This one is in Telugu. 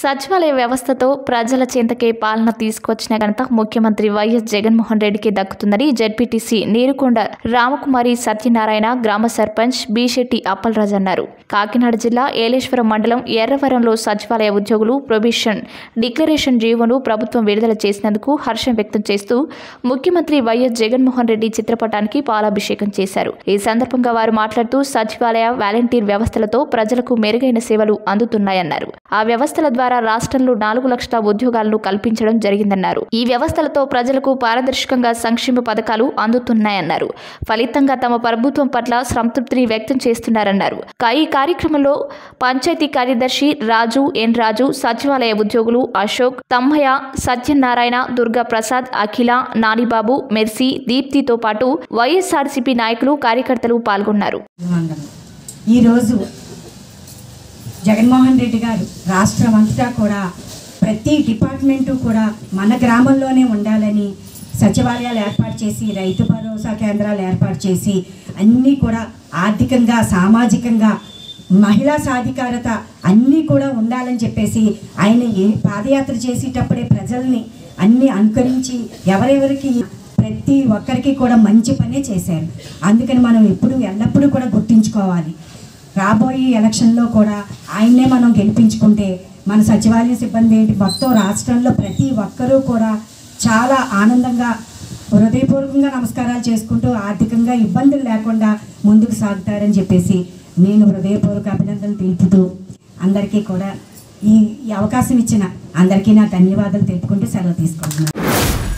సచివాలయ వ్యవస్థతో ప్రజల చింతకే పాలన తీసుకొచ్చిన ఘనత ముఖ్యమంత్రి వైఎస్ జగన్మోహన్ రెడ్డికి దక్కుతుందని జెడ్పీటీసీ నీరుకొండ రామకుమారి సత్యనారాయణ గ్రామ సర్పంచ్ బీశెట్టి అప్పలరాజు అన్నారు కాకినాడ జిల్లా ఏలేశ్వరం మండలం ఎర్రవరంలో సచివాలయ ఉద్యోగులు ప్రొబిషన్ డిక్లరేషన్ జీవోను ప్రభుత్వం విడుదల చేసినందుకు హర్షం వ్యక్తం చేస్తూ ముఖ్యమంత్రి వైఎస్ జగన్మోహన్ రెడ్డి చిత్రపటానికి పాలాభిషేకం చేశారు ఈ సందర్భంగా వారు మాట్లాడుతూ సచివాలయ వాలంటీర్ వ్యవస్థలతో ప్రజలకు మెరుగైన సేవలు అందుతున్నాయన్నారు ఆ వ్యవస్థల ద్వారా రాష్ట్రంలో నాలుగు లక్షల ఉద్యోగాలను కల్పించడం జరిగిందన్నారు ఈ వ్యవస్థలతో ప్రజలకు పారదర్శకంగా సంక్షేమ పథకాలు అందుతున్నాయన్నారు ఫలితంగా తమ ప్రభుత్వం పట్ల సంతృప్తిని వ్యక్తం చేస్తున్నారన్నారు కా- ఈ కార్యక్రమంలో పంచాయతీ కార్యదర్శి రాజు ఎన్ రాజు సచివాలయ ఉద్యోగులు అశోక్ తమ్మయ్య సత్యనారాయణ దుర్గా ప్రసాద్ అఖిల నానిబాబు మెర్సీ దీప్తితో పాటు వైఎస్ఆర్సీపీ నాయకులు కార్యకర్తలు పాల్గొన్నారు మండలం ఈరోజు జగన్మోహన్ రెడ్డి గారు రాష్ట్రం అంతటా కూడా ప్రతి డిపార్ట్మెంటు కూడా మన గ్రామంలోనే ఉండాలని సచివాలయాలు ఏర్పాటు చేసి రైతు భరోసా కేంద్రాలు ఏర్పాటు చేసి అన్నీ కూడా ఆర్థికంగా సామాజికంగా మహిళా సాధికారత అన్నీ కూడా ఉండాలని చెప్పేసి ఆయన ఏ పాదయాత్ర చేసేటప్పుడే ప్రజల్ని అన్నీ అనుకరించి ఎవరెవరికి ప్రతి ఒక్కరికి కూడా మంచి పనే చేశారు అందుకని మనం ఎప్పుడు ఎల్లప్పుడూ కూడా గుర్తుంచుకోవాలి రాబోయే ఎలక్షన్లో కూడా ఆయన్నే మనం గెలిపించుకుంటే మన సచివాలయ సిబ్బంది ఏంటి మొత్తం రాష్ట్రంలో ప్రతి ఒక్కరూ కూడా చాలా ఆనందంగా హృదయపూర్వకంగా నమస్కారాలు చేసుకుంటూ ఆర్థికంగా ఇబ్బందులు లేకుండా ముందుకు సాగుతారని చెప్పేసి నేను హృదయపూర్వక అభినందనలు తెలుపుతూ అందరికీ కూడా ఈ ఈ అవకాశం ఇచ్చిన అందరికీ నా ధన్యవాదాలు తెలుపుకుంటూ సెలవు తీసుకుంటున్నాను